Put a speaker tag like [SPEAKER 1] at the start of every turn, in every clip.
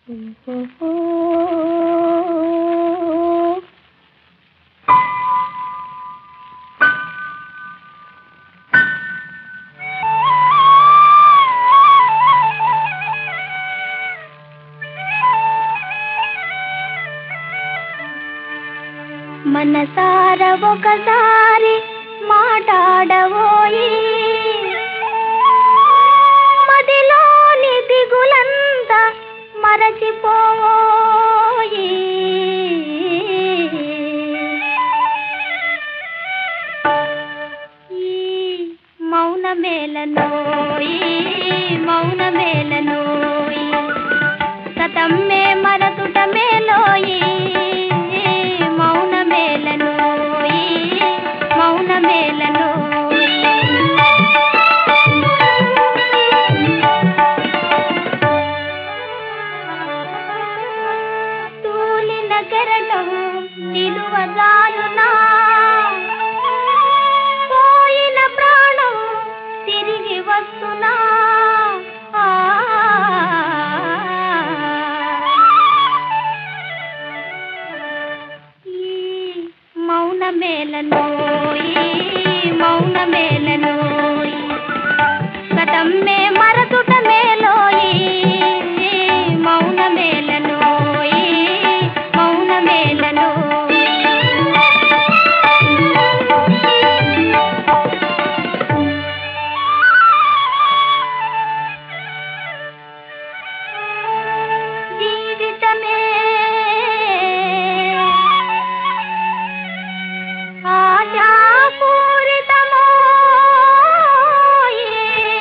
[SPEAKER 1] మనసార ఒకసారి మాట్లాడవోయి మదిలోని దిగులంతా మరచిపోయి ఈ మౌన మేలనోయి మౌన మేలనోయి సతమ్మే మరతుట మేలోయి మౌన మేలనోయి మౌన మేలనోయి తూలిన కెరటం నిలువజాలునా పోయిన ప్రాణం తిరిగి వస్తున్నా ఆ. ఈ మౌన మేలనోయి మౌన మేలనోయి కథమ్మే మరతుట మేలోయి మౌన మేలనోయి మౌన మేలనోయి జీవితమే ఆశాపూరితమోయి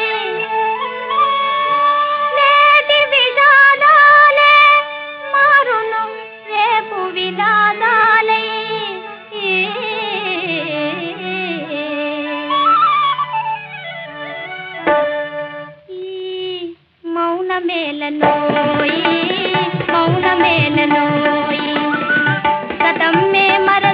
[SPEAKER 1] నేటి విధానాలే మారును రేపు విధానాలై ఈ మౌన మేలనోయి మౌన మేలనోయి సతమ్మే మర